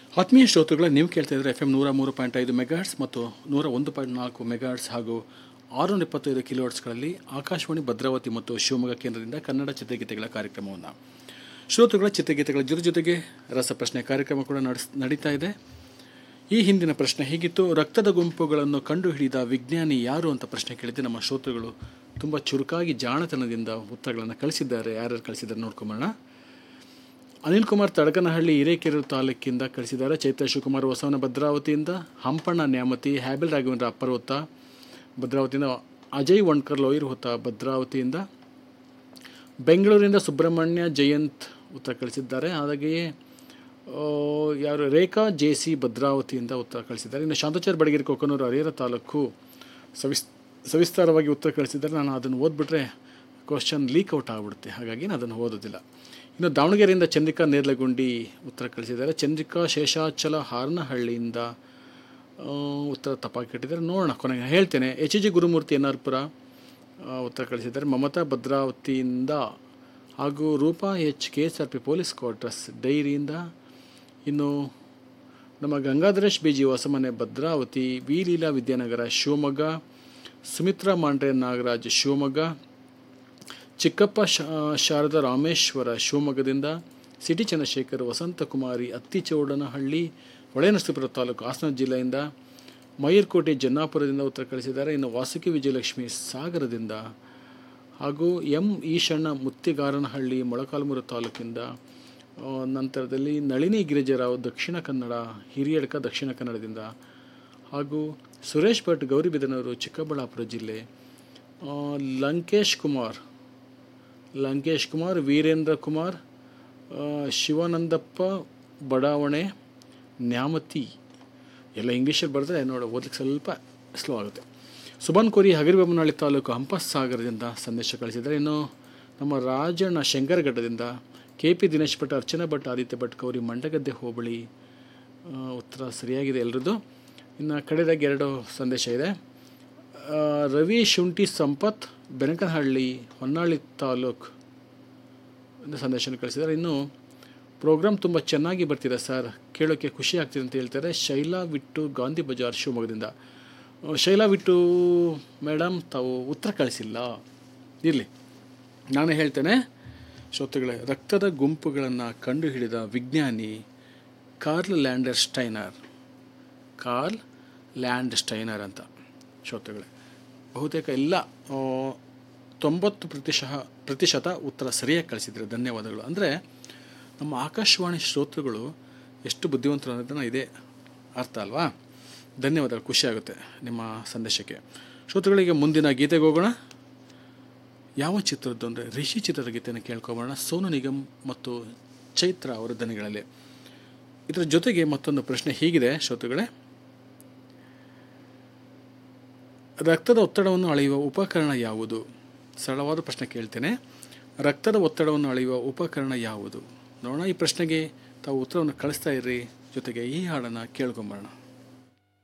ಆತ್ಮೀಯ ಶ್ರೋತೃಗಳ ನೀವು ಕೇಳ್ತಾ ಇದ್ದರೆ ಎಫ್ ಎಮ್ ನೂರ ಮೂರು ಪಾಯಿಂಟ್ ಐದು ಮೆಗಾಟ್ಸ್ ಮತ್ತು ನೂರ ಒಂದು ಪಾಯಿಂಟ್ ನಾಲ್ಕು ಮೆಗಾಟ್ಸ್ ಹಾಗೂ ಆರುನೂರ ಇಪ್ಪತ್ತೈದು ಕಿಲೋಹರ್ಟ್ಸ್ಗಳಲ್ಲಿ ಆಕಾಶವಾಣಿ ಭದ್ರಾವತಿ ಮತ್ತು ಶಿವಮೊಗ್ಗ ಕೇಂದ್ರದಿಂದ ಕನ್ನಡ ಚಿತ್ರಗೀತೆಗಳ ಕಾರ್ಯಕ್ರಮವನ್ನು ಶ್ರೋತೃಗಳ ಚಿತ್ರಗೀತೆಗಳ ಜೊತೆ ಜೊತೆಗೆ ರಸಪ್ರಶ್ನೆ ಕಾರ್ಯಕ್ರಮ ಕೂಡ ನಡೆಸ್ ನಡೀತಾ ಇದೆ ಈ ಹಿಂದಿನ ಪ್ರಶ್ನೆ ಹೀಗಿತ್ತು ರಕ್ತದ ಗುಂಪುಗಳನ್ನು ಕಂಡುಹಿಡಿದ ವಿಜ್ಞಾನಿ ಯಾರು ಅಂತ ಪ್ರಶ್ನೆ ಕೇಳಿದ್ದೆ ನಮ್ಮ ಶ್ರೋತೃಗಳು ತುಂಬ ಚುರುಕಾಗಿ ಜಾಣತನದಿಂದ ಉತ್ತರಗಳನ್ನು ಕಳಿಸಿದ್ದಾರೆ ಯಾರ್ಯಾರು ಕಳಿಸಿದ್ದಾರೆ ನೋಡ್ಕೊಂಬರೋಣ ಅನಿಲ್ ಕುಮಾರ್ ತಡಕನಹಳ್ಳಿ ಹಿರೇಕೆರೂರು ತಾಲೂಕಿಂದ ಕಳಿಸಿದ್ದಾರೆ ಚೈತ್ರ ಶಿವಕುಮಾರ್ ಹೊಸವನ ಭದ್ರಾವತಿಯಿಂದ ಹಂಪಣ್ಣ ನ್ಯಾಮತಿ ಹ್ಯಾಬಿಲ್ ರಾಘವೇಂದ್ರ ಅಪ್ಪರ್ವತ್ತ ಭದ್ರಾವತಿಯಿಂದ ಅಜಯ್ ವಣ್ಕರ್ ಲೋಯಿರ್ ಹೊತ್ತ ಭದ್ರಾವತಿಯಿಂದ ಬೆಂಗಳೂರಿನಿಂದ ಸುಬ್ರಹ್ಮಣ್ಯ ಜಯಂತ್ ಉತ್ತರ ಕಳಿಸಿದ್ದಾರೆ ಹಾಗೆಯೇ ಆ, ಯಾರು ರೇಖಾ ಜೆ ಸಿ ಭದ್ರಾವತಿಯಿಂದ ಉತ್ತರ ಕಳಿಸಿದ್ದಾರೆ ಇನ್ನು ಶಾಂತಚಾರ್ ಬಡಗೇರಿ ಕೊಕ್ಕನೂರು ಹರಿಹರ ತಾಲೂಕು ಸವಿಸ್ ಸವಿಸ್ತಾರವಾಗಿ ಉತ್ತರ ಕಳಿಸಿದ್ದಾರೆ ನಾನು ಅದನ್ನು ಓದ್ಬಿಟ್ರೆ ಕ್ವಶನ್ ಲೀಕ್ ಔಟ್ ಆಗಿಬಿಡುತ್ತೆ ಹಾಗಾಗಿ ನಾನು ಅದನ್ನು ಓದೋದಿಲ್ಲ ಇನ್ನು ದಾವಣಗೆರೆಯಿಂದ ಚಂದ್ರಿಕಾ ನೇರ್ಲಗುಂಡಿ ಉತ್ತರ ಕಳಿಸಿದ್ದಾರೆ ಚಂದ್ರಿಕಾ ಶೇಷಾಚಲ ಹಾರನಹಳ್ಳಿಯಿಂದ ಆ, ಉತ್ತರ ತಪ್ಪಾಗಿ ಕಟ್ಟಿದ್ದಾರೆ ನೋಡೋಣ ಕೊನೆಗೆ ಹೇಳ್ತೇನೆ H G Gurumurthy N R Pura ಆ, ಉತ್ತರ ಕಳಿಸಿದ್ದಾರೆ ಮಮತಾ ಭದ್ರಾವತಿಯಿಂದ ಹಾಗೂ Roopa H K S R P police quarters ಡೈರಿಯಿಂದ ಇನ್ನು ನಮ್ಮ Gangadharesh B G Hosamane Bhadravathi V Leela Vidyanagara Shivamogga Sumitra Mandre Nagaraj Shivamogga ಚಿಕ್ಕಪ್ಪ ಶಾ ಶಾರದಾ ರಾಮೇಶ್ವರ ಶಿವಮೊಗ್ಗದಿಂದ ಸಿಟಿ ಚಂದ್ರಶೇಖರ್ ವಸಂತಕುಮಾರಿ ಅತ್ತಿಚೌಡನಹಳ್ಳಿ ಹೊಳೆನರಸೀಪುರ ತಾಲೂಕು ಹಾಸನ ಜಿಲ್ಲೆಯಿಂದ ಮಯೂರ್ಕೋಟೆ ಜನ್ನಾಪುರದಿಂದ ಉತ್ತರ ಕಳಿಸಿದ್ದಾರೆ ಇನ್ನು ವಾಸುಕಿ ವಿಜಯಲಕ್ಷ್ಮಿ ಸಾಗರದಿಂದ ಹಾಗೂ ಎಂ ಈಶಣ್ಣ ಮುತ್ತಿಗಾರನಹಳ್ಳಿ ಮೊಳಕಾಲ್ಮೂರು ತಾಲೂಕಿಂದ ಆ, ನಂತರದಲ್ಲಿ ನಳಿನಿ ಗಿರಿಜರಾವ್ ದಕ್ಷಿಣ ಕನ್ನಡ ಹಿರಿಯಡ್ಕ ದಕ್ಷಿಣ ಕನ್ನಡದಿಂದ ಹಾಗೂ ಸುರೇಶ್ ಭಟ್ ಗೌರಿಬಿದನೂರು ಚಿಕ್ಕಬಳ್ಳಾಪುರ ಜಿಲ್ಲೆ ಆ, ಲಂಕೇಶ್ ಕುಮಾರ್ ಲಂಕೇಶ್ ಕುಮಾರ್ ವೀರೇಂದ್ರ ಕುಮಾರ್ ಆ, ಶಿವಾನಂದಪ್ಪ ಬಡಾವಣೆ ನ್ಯಾಮತಿ ಎಲ್ಲ ಇಂಗ್ಲೀಷಲ್ಲಿ ಬರೆದ್ರೆ ನೋಡಿ ಓದಲಿಕ್ಕೆ ಸ್ವಲ್ಪ ಸ್ಲೋ ಆಗುತ್ತೆ ಸುಬಾನ್ ಕೋರಿ ಹಗರಿಬೊಮ್ಮನಹಳ್ಳಿ ತಾಲೂಕು ಹಂಪಸಾಗರದಿಂದ ಸಂದೇಶ ಕಳಿಸಿದ್ದಾರೆ ಇನ್ನು ನಮ್ಮ ರಾಜಣ್ಣ ಶಂಕರಘಟ್ಟದಿಂದ ಕೆ ಪಿ ದಿನೇಶ್ ಭಟ್ ಅರ್ಚನಾ ಭಟ್ ಆದಿತ್ಯ ಭಟ್ ಗೌರಿ ಮಂಡಗದ್ದೆ ಹೋಬಳಿ ಆ, ಉತ್ತರ ಸರಿಯಾಗಿದೆ ಎಲ್ಲರದ್ದು ಇನ್ನು ಕಡೆದಾಗಿ ಎರಡು ಸಂದೇಶ ಇದೆ ಆ, ರವಿ ಶುಂಠಿ ಸಂಪತ್ ಬೆನಕನಹಳ್ಳಿ ಹೊನ್ನಾಳಿ ತಾಲೂಕು ಇಂದ ಸಂದೇಶನ ಕಳಿಸಿದ್ದಾರೆ ಇನ್ನು ಪ್ರೋಗ್ರಾಮ್ ತುಂಬ ಚೆನ್ನಾಗಿ ಬರ್ತಿದೆ ಸರ್ ಕೇಳೋಕ್ಕೆ ಖುಷಿ ಆಗ್ತಿದೆ ಅಂತ ಹೇಳ್ತಾರೆ ಶೈಲಾ ವಿಟ್ಟು ಗಾಂಧಿ ಬಜಾರ್ ಶಿವಮೊಗ್ಗದಿಂದ ಆ, ಶೈಲಾ ವಿಟ್ಟು ಮೇಡಮ್ ತಾವು ಉತ್ತರ ಕಳಿಸಿಲ್ಲ ಇರಲಿ ನಾನು ಹೇಳ್ತೇನೆ ಶ್ರೋತೃಗಳೇ ರಕ್ತದ ಗುಂಪುಗಳನ್ನು ಕಂಡುಹಿಡಿದ ವಿಜ್ಞಾನಿ Karl Landsteiner Karl Landsteiner ಅಂತ ಶ್ರೋತೃಗಳೇ ಬಹುತೇಕ ಎಲ್ಲ ಆ, ತೊಂಬತ್ತು ಪ್ರತಿಶತ ಪ್ರತಿಶತ ಉತ್ತರ ಸರಿಯಾಗಿ ಕಳಿಸಿದರೆ ಧನ್ಯವಾದಗಳು ಅಂದರೆ ನಮ್ಮ ಆಕಾಶವಾಣಿ ಶ್ರೋತೃಗಳು ಎಷ್ಟು ಬುದ್ಧಿವಂತರು ಅನ್ನೋದನ್ನು ಇದೇ ಅರ್ಥ ಅಲ್ವಾ ಧನ್ಯವಾದಗಳು ಖುಷಿಯಾಗುತ್ತೆ ನಿಮ್ಮ ಸಂದೇಶಕ್ಕೆ ಶ್ರೋತೃಗಳಿಗೆ ಮುಂದಿನ ಗೀತೆಗೆ ಹೋಗೋಣ ಯಾವ ಚಿತ್ರದ್ದು ಅಂದರೆ ರಿಷಿ ಚಿತ್ರದ ಗೀತೆಯನ್ನು ಕೇಳ್ಕೊಬೋಣ ಸೋನು ನಿಗಮ್ ಮತ್ತು ಚೈತ್ರ ಅವರ ದನಿಗಳಲ್ಲಿ ಇದರ ಜೊತೆಗೆ ಮತ್ತೊಂದು ಪ್ರಶ್ನೆ ಹೀಗಿದೆ ಶ್ರೋತೃಗಳೇ ರಕ್ತದ ಒತ್ತಡವನ್ನು ಅಳೆಯುವ ಉಪಕರಣ ಯಾವುದು ಸರಳವಾದ ಪ್ರಶ್ನೆ ಕೇಳ್ತೇನೆ ರಕ್ತದ ಒತ್ತಡವನ್ನು ಅಳೆಯುವ ಉಪಕರಣ ಯಾವುದು ನೋಡೋಣ ಈ ಪ್ರಶ್ನೆಗೆ ತಾವು ಉತ್ತರವನ್ನು ಕಳಿಸ್ತಾ ಇರ್ರಿ ಜೊತೆಗೆ ಈ ಹಾಡನ್ನು ಕೇಳ್ಕೊಂಬರೋಣ